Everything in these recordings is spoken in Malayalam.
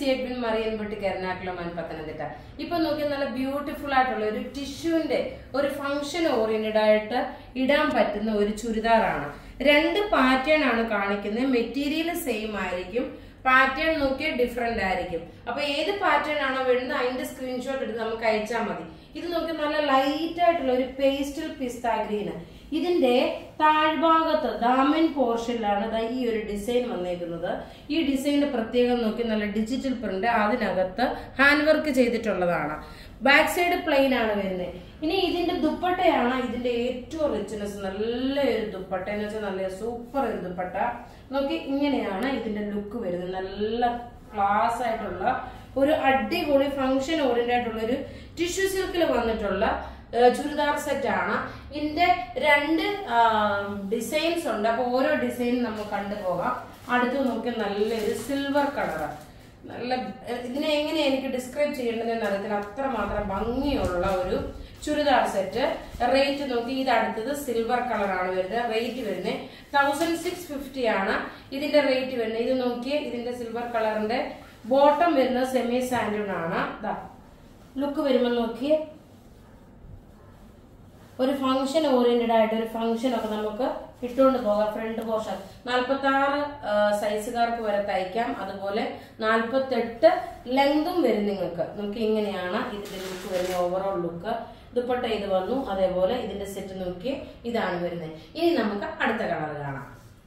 എഡ്വിൻ മറിയൻപെട്ടി എറണാകുളം ആൻഡ് പത്തനംതിട്ട ഇപ്പൊ നോക്കി നല്ല ബ്യൂട്ടിഫുൾ ആയിട്ടുള്ള ഒരു ടിഷ്യൂവിന്റെ ഒരു ഫംഗ്ഷൻ ഓറിയന്റഡ് ആയിട്ട് ഇടാൻ പറ്റുന്ന ഒരു ചുരിദാറാണ് രണ്ട് പാറ്റേൺ ആണ് കാണിക്കുന്നത് മെറ്റീരിയൽ സെയിം ആയിരിക്കും പാറ്റേൺ നോക്കിയാൽ ഡിഫറെന്റ് ആയിരിക്കും അപ്പൊ ഏത് പാറ്റേൺ ആണോ വരുന്നത് അതിന്റെ സ്ക്രീൻഷോട്ട് എടുത്ത് നമുക്ക് അയച്ചാൽ മതി ഇത് നോക്കി നല്ല ലൈറ്റ് ആയിട്ടുള്ള ഒരു പേസ്റ്റൽ പിസ്ത ഗ്രീന് ഇതിന്റെ താഴ്ഭാഗത്ത് ദാമൻ പോർഷനിലാണ് ദാ ഈ ഒരു ഡിസൈൻ വന്നേക്കുന്നത് ഈ ഡിസൈനിന്റെ പ്രത്യേകം നോക്കി നല്ല ഡിജിറ്റൽ പ്രിന്റ് അതിനകത്ത് ഹാൻഡ് വർക്ക് ചെയ്തിട്ടുള്ളതാണ് ബാക്ക് സൈഡ് പ്ലെയിൻ ആണ് വരുന്നത് ഇനി ഇതിന്റെ ദുപ്പട്ടയാണ് ഇതിന്റെ ഏറ്റവും റിച്ച്നെസ് നല്ല ഒരു ദുപ്പട്ട എന്ന് വെച്ചാൽ നല്ല സൂപ്പർ ഒരു ദുപ്പട്ട നോക്കി ഇങ്ങനെയാണ് ഇതിന്റെ ലുക്ക് വരുന്നത് നല്ല ക്ലാസ് ആയിട്ടുള്ള ഒരു അടിപൊളി ഫംഗ്ഷൻ ഓറിയന്റഡ് ആയിട്ടുള്ള ഒരു ടിഷ്യൂ സിൽക്കിൽ വന്നിട്ടുള്ള ഏഹ് ചുരിദാർ സെറ്റ് ആണ് ഇതിന്റെ രണ്ട് ഡിസൈൻസ് ഉണ്ട് അപ്പൊ ഓരോ ഡിസൈൻ നമുക്ക് കണ്ടുപോകാം അടുത്ത് നോക്കി നല്ലൊരു സിൽവർ കളറ് നല്ല ഏഹ് ഇതിനെ എങ്ങനെ എനിക്ക് ഡിസ്ക്രൈബ് ചെയ്യേണ്ടതെന്ന് അറിയത്തില്ല അത്രമാത്രം ഭംഗിയുള്ള ഒരു ചുരിദാർ സെറ്റ് റേറ്റ് നോക്കി ഇത് അടുത്തത് സിൽവർ കളറാണ് വരുന്നത് റേറ്റ് വരുന്നത് തൗസൻഡ് സിക്സ് ഫിഫ്റ്റി ആണ് ഇതിന്റെ റേറ്റ് വരുന്നത് ഇത് നോക്കിയേ ഇതിന്റെ സിൽവർ കളറിന്റെ ബോട്ടം വരുന്നത് സെമി സാൻഡൂൺ ആണ് ദാ ലുക്ക് വരുമ്പോൾ നോക്കിയേ ഒരു ഫംഗ്ഷൻ ഓറിയന്റഡ് ആയിട്ട് ഒരു ഫംഗ്ഷൻ ഒക്കെ നമുക്ക് ഇട്ടുകൊണ്ട് പോകാം ഫ്രണ്ട് പോർഷൻ നാൽപ്പത്തി ആറ് സൈസുകാർക്ക് വരെ തയ്ക്കാം അതുപോലെ നാൽപ്പത്തെട്ട് ലെങ്തും വരും നിങ്ങൾക്ക് നമുക്ക് ഇങ്ങനെയാണ് ഇതിന്റെ ലുക്ക് വരുന്നത് ഓവറോൾ ലുക്ക് ദുപ്പട്ട ഇത് വന്നു അതേപോലെ ഇതിന്റെ സെറ്റ് നോക്കി ഇതാണ് വരുന്നത് ഇനി നമുക്ക് അടുത്ത കളർ കാണാം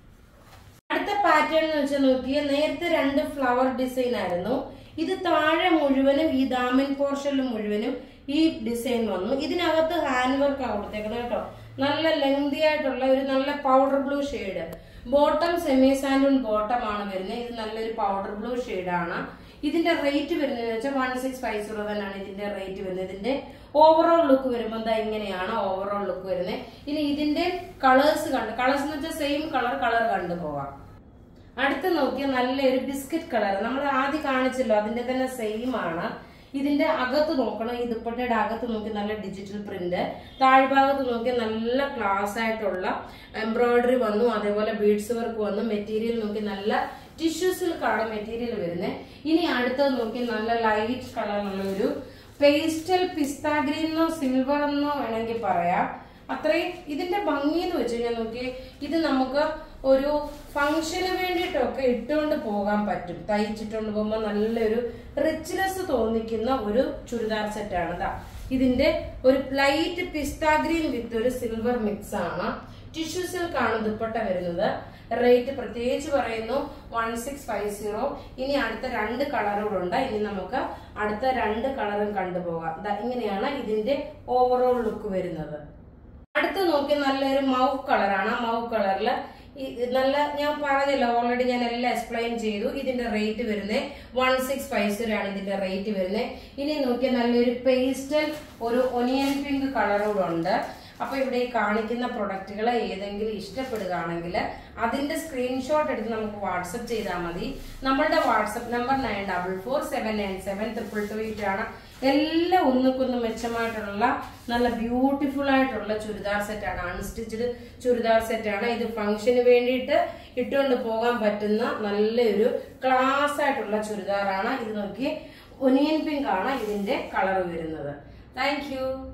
അടുത്ത പാറ്റേൺ എന്ന് വെച്ചാൽ നോക്കിയാൽ നേരത്തെ രണ്ട് ഫ്ലവർ ഡിസൈൻ ആയിരുന്നു ഇത് താഴെ മുഴുവനും ഈ ദാമൻ പോർഷനിൽ മുഴുവനും ഈ ഡിസൈൻ വന്നു ഇതിനകത്ത് ഹാൻഡ് വർക്ക് ആണ് കൊടുത്തേക്കുന്നത് കേട്ടോ നല്ല ലെങ്തി ആയിട്ടുള്ള ഒരു നല്ല powder blue shade bottom semi സാൻഡൂൺ ബോട്ടം ആണ് വരുന്നത് ഇത് നല്ലൊരു പൗഡർ ബ്ലൂ ആണ് ഇതിന്റെ റേറ്റ് വരുന്നത് വെച്ചാൽ വൺ സിക്സ് ഫൈവ് സീറോ തന്നെയാണ് ഇതിന്റെ റേറ്റ് വരുന്നത് ഇതിന്റെ ഓവറോൾ ലുക്ക് വരുമ്പോൾ എന്താ ഇങ്ങനെയാണ് ഓവറോൾ ലുക്ക് വരുന്നത് ഇനി ഇതിന്റെ കളേഴ്സ് കണ്ട് കളേഴ്സ് എന്ന് വെച്ചാൽ സെയിം കളർ കളർ കണ്ടു പോവാം അടുത്ത് നോക്കിയാൽ നല്ലൊരു ബിസ്ക്കറ്റ് കളർ നമ്മൾ ആദ്യം കാണിച്ചല്ലോ അതിന്റെ തന്നെ സെയിം ആണ് ഇതിന്റെ അകത്ത് നോക്കണം ഈ ദുപ്പട്ടയുടെ അകത്ത് നോക്കി നല്ല ഡിജിറ്റൽ പ്രിന്റ് താഴ്ഭാഗത്ത് നോക്കി നല്ല ക്ലാസ് ആയിട്ടുള്ള എംബ്രോയിഡറി വന്നു അതേപോലെ ബീഡ്സ് വർക്ക് വന്നു മെറ്റീരിയൽ നോക്കി നല്ല ടിഷ്യൂ സിൽക്കാണ് മെറ്റീരിയൽ വരുന്നത് ഇനി അടുത്തത് നോക്കി നല്ല ലൈറ്റ് കളറിലുള്ള ഒരു പേസ്റ്റൽ പിസ്ത ഗ്രീൻ എന്നോ സിൽവർ എന്നോ വേണമെങ്കിൽ പറയാം അത്രയും ഇതിന്റെ ഭംഗി എന്ന് വെച്ച് കഴിഞ്ഞാൽ നോക്കി ഇത് നമുക്ക് ഒരു ഫംഗ്ഷന് വേണ്ടിയിട്ടൊക്കെ ഇട്ടുകൊണ്ട് പോകാൻ പറ്റും തയ്ച്ചിട്ടുകൊണ്ട് പോകുമ്പോൾ നല്ലൊരു റിച്ച്നെസ് തോന്നിക്കുന്ന ഒരു ചുരിദാർ സെറ്റാണ് ഇതാ ഇതിന്റെ ഒരു ലൈറ്റ് പിസ്ത ഗ്രീൻ വിത്ത് ഒരു സിൽവർ മിക്സ് ആണ് ടിഷ്യൂ സിൽക്ക് ആണ് ദുപ്പട്ട വരുന്നത് റേറ്റ് പ്രത്യേകിച്ച് പറയുന്നു വൺ സിക്സ് ഫൈവ് സീറോ ഇനി അടുത്ത രണ്ട് കളറുകളുണ്ട് ഇനി നമുക്ക് അടുത്ത രണ്ട് കളറും കണ്ടുപോകാം ദാ ഇങ്ങനെയാണ് ഇതിന്റെ ഓവറോൾ ലുക്ക് വരുന്നത് അടുത്ത് നോക്കി നല്ലൊരു മൗ കളറാണ് മൗ കളറിൽ നല്ല ഞാൻ പറഞ്ഞല്ലോ ഓൾറെഡി ഞാൻ എല്ലാം എക്സ്പ്ലെയിൻ ചെയ്തു ഇതിന്റെ റേറ്റ് വരുന്നത് വൺ സിക്സ് ഫൈവ് സീറോ ആണ് ഇതിന്റെ റേറ്റ് വരുന്നത് ഇനി നോക്കിയാൽ നല്ലൊരു പേസ്റ്റൽ ഒരു ഒനിയൻ പിങ്ക് കളറൂടെ ഉണ്ട് അപ്പൊ ഇവിടെ ഈ കാണിക്കുന്ന പ്രൊഡക്റ്റുകൾ ഏതെങ്കിലും ഇഷ്ടപ്പെടുകയാണെങ്കിൽ അതിന്റെ സ്ക്രീൻഷോട്ട് എടുത്ത് നമുക്ക് വാട്സപ്പ് ചെയ്താൽ മതി നമ്മളുടെ WhatsApp number nine double four seven nine seven triple two eight ആണ് എല്ലാം ഒന്നുക്കൊന്ന് മെച്ചമായിട്ടുള്ള നല്ല ബ്യൂട്ടിഫുൾ ആയിട്ടുള്ള ചുരിദാർ സെറ്റാണ് അൺസ്റ്റിച്ചഡ് ചുരിദാർ സെറ്റാണ് ഇത് ഫംഗ്ഷന് വേണ്ടിയിട്ട് ഇട്ടുകൊണ്ട് പോകാൻ പറ്റുന്ന നല്ലൊരു ക്ലാസ് ആയിട്ടുള്ള ചുരിദാറാണ് ഇത് നോക്കി ഒനിയൻ പിങ്ക് ആണ് ഇതിന്റെ കളർ വരുന്നത് താങ്ക്